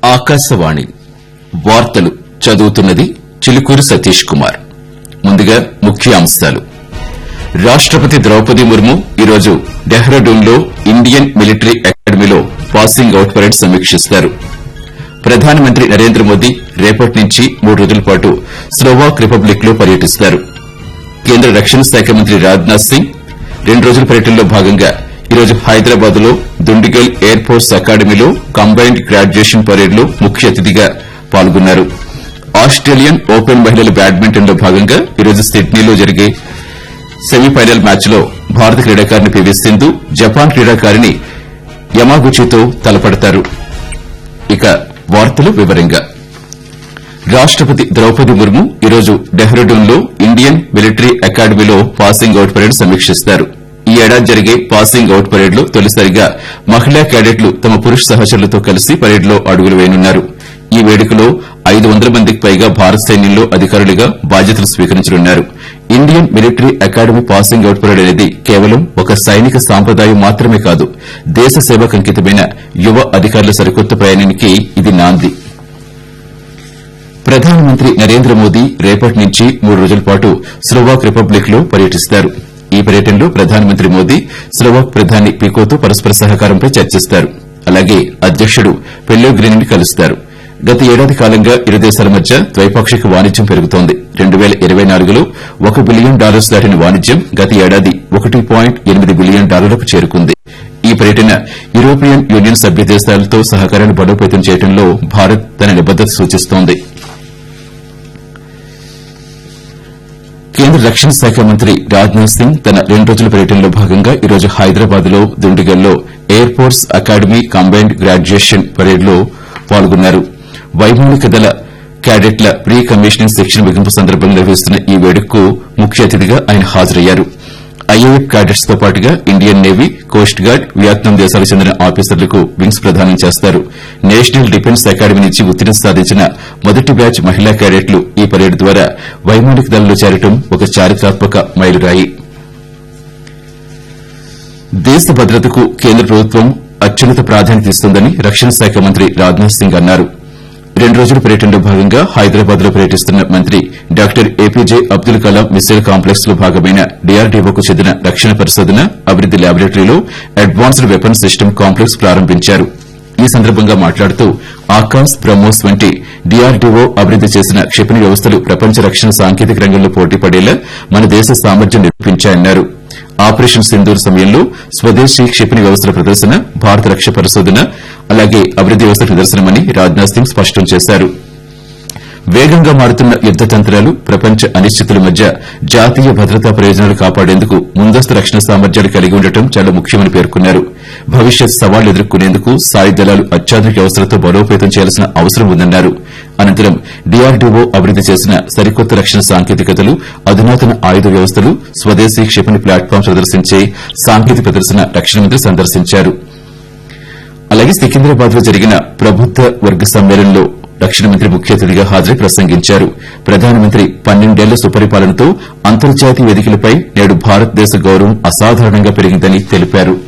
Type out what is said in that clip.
ఆకాశవాణి వార్తలు చదువుతున్నది చిలుకూరు సతీష్ కుమార్ ముందుగా ముఖ్యాంశాలు రాష్టపతి ద్రౌపది ముర్ము ఈరోజు డెహ్రాడూన్లో ఇండియన్ మిలిటరీ అకాడమీలో పాసింగ్ అవుట్ పరేడ్ సమీక్షిస్తారు ప్రధానమంత్రి నరేంద్ర మోదీ రేపటి నుంచి మూడు రోజుల పాటు స్లోవాక్ రిపబ్లిక్ లో పర్యటిస్తారు కేంద్ర రక్షణ శాఖ మంత్రి రాజ్నాథ్ సింగ్ రెండు రోజుల పర్యటనలో భాగంగా ఈరోజు హైదరాబాద్ లో దుండిగల్ ఎయిర్ ఫోర్స్ అకాడమీలో కంబైన్డ్ గ్రాడ్యుయేషన్ పరేడ్ లో ముఖ్య అతిథిగా పాల్గొన్నారు ఆస్టేలియన్ ఓపెన్ మహిళల బ్యాడ్మింటన్ లో భాగంగా ఈరోజు సిడ్నీలో జరిగే సెమీఫైనల్ మ్యాచ్ లో భారత క్రీడాకారిణి పివి సింధు జపాన్ క్రీడాకారిణి యమాగుచితో తలపడతారు ఇక వార్తలు వివరంగా రాష్టపతి ద్రౌపది ముర్ము ఈరోజు డెహ్రాడూన్ లో ఇండియన్ మిలిటరీ అకాడమీలో పాసింగ్ అవుట్ పరేడ్ సమీక్షిస్తారు ఈ ఏడాది జరిగే పాసింగ్ అవుట్ పరేడ్ లో తొలిసారిగా మహిళా క్యాడెట్లు తమ పురుష సహచరులతో కలిసి పరేడ్ లో అడుగులు వేయనున్నారు ఈ వేడుకలో ఐదు వందల మందికి పైగా భారత సైన్యంలో అధికారులుగా బాధ్యతలు స్వీకరించనున్నారు Indian military academy passing out parade అనేది కేవలం ఒక సైనిక సాంప్రదాయం మాత్రమే కాదు దేశ సేవకు అంకితమైన యువ అధికారుల సరికొత్త ప్రయాణానికి ఇది నాంది ప్రధానమంత్రి నరేంద్ర మోదీ రేపటి నుంచి మూడు రోజుల పాటు స్లోవాక్ రిపబ్లిక్ లో పర్యటిస్తారు ఈ పర్యటనలో ప్రధానమంత్రి మోదీ స్లోవాక్ ప్రధాని పికోతో పరస్పర సహకారంపై చర్చిస్తారు అలాగే అధ్యకుడు పెల్లోగ్రిని కలుస్తారు గత ఏడాది కాలంగా ఇరు దేశాల మధ్య ద్వైపాక్షిక వాణిజ్యం పెరుగుతోంది రెండు పేల ఇరవై నాలుగులో ఒక బిలియన్ డాలర్స్ దాటిన వాణిజ్యం గత ఏడాది ఒకటి పాయింట్ ఎనిమిది బిలియన్ డాలర్లకు చేరుకుంది ఈ పర్యటన యూరోపియన్ యూనియన్ సభ్య దేశాలతో సహకారాన్ని బలోపేతం చేయడంలో భారత్ తన నిబద్దత సూచిస్తోంది కేంద్ర రక్షణ శాఖ మంత్రి రాజ్నాథ్ సింగ్ తన రెండు రోజుల పర్యటనలో భాగంగా ఈరోజు హైదరాబాద్ లో దుండిగల్లో air force academy combined graduation parade లో పాల్గొన్నారు వైమానిక దళ క్యాడెట్ల ప్రీ కమిషనింగ్ శిక్షణ ముగింపు సందర్భంగా నిర్వహిస్తున్న ఈ వేడుకకు ముఖ్య అతిథిగా ఆయన హాజరయ్యారు ఐఏఎఫ్ క్యాడెట్స్ తో పాటుగా Indian navy coast guard Vietnam దేశాలకు చెందిన ఆఫీసర్లకు వింగ్స్ ప్రదానం చేస్తారు నేషనల్ డిఫెన్స్ అకాడమీ నుంచి ఉత్తీర్ణత సాధించిన మొదటి బ్యాచ్ మహిళా క్యాడెట్లు ఈ పరేడ్ ద్వారా వైమానిక దళంలో చేరటం ఒక చారిత్రాత్మక మైలురాయి దేశ భద్రతకు కేంద్ర ప్రభుత్వం అత్యున్నత ప్రాధాన్యత ఇస్తుందని రక్షణ శాఖ మంత్రి రాజ్నాథ్ సింగ్ అన్నారు రెండు రోజుల పర్యటనలో భాగంగా హైదరాబాద్ లో పర్యటిస్తున్న మంత్రి doctor APJ Abdul Kalam missile complex లో భాగమైన డీఆర్డీఓకు చెందిన రక్షణ పరిశోధన అభివృద్ది ల్యాబొరేటరీలో అడ్వాన్స్డ్ వెపన్ సిస్టమ్ కాంప్లెక్స్ ప్రారంభించారు ఈ సందర్భంగా మాట్లాడుతూ ఆకాశ్ బ్రహ్మోస్ వంటి డీఆర్డీఓ అభివృద్ది చేసిన క్షిపణి వ్యవస్థలు ప్రపంచ రక్షణ సాంకేతిక రంగంలో పోటీ పడేలా మన దేశ సామర్థ్యం నిరూపించాయన్నారు ఆపరేషన్ సింధూర్ సమయంలో స్వదేశీ క్షిపణి వ్యవస్థల ప్రదర్శన భారత రక్షణ పరిశోధన అలాగే అభివృద్ది వ్యవస్థల ప్రదర్శనమని రాజ్నాథ్ సింగ్ స్పష్టం చేశారు వేగంగా మారుతున్న యుద్ద తంత్రాలు ప్రపంచ అనిశ్చితుల మధ్య జాతీయ భద్రతా ప్రయోజనాలు కాపాడేందుకు ముందస్తు రక్షణ సామర్థ్యాలు కలిగి ఉండటం చాలా ముఖ్యమని పేర్కొన్నారు భవిష్యత్ సవాళ్లు ఎదుర్కొనేందుకు సాయుధ దళాలు అత్యాధునిక వ్యవస్థలతో బలోపేతం చేయాల్సిన అవసరం ఉందన్నారు అనంతరం డీఆర్డీఓ అభివృద్ది చేసిన సరికొత్త రక్షణ సాంకేతికతలు అధునాతన ఆయుధ వ్యవస్థలు స్వదేశీ క్షిపణి ప్లాట్ఫామ్స్ ప్రదర్శించే సాంకేతిక ప్రదర్శన రక్షణ మంత్రి సందర్శించారు అలాగే సికింద్రాబాద్ లో జరిగిన ప్రబుద్ద వర్గ సమ్మేళనంలో రక్షణ మంత్రి ముఖ్య అతిథిగా హాజరై ప్రసంగించారు ప్రధానమంత్రి పన్నెండేళ్ల సుపరిపాలనతో అంతర్జాతీయ వేదికలపై నేడు భారతదేశ గౌరవం అసాధారణంగా పెరిగిందని తెలిపారు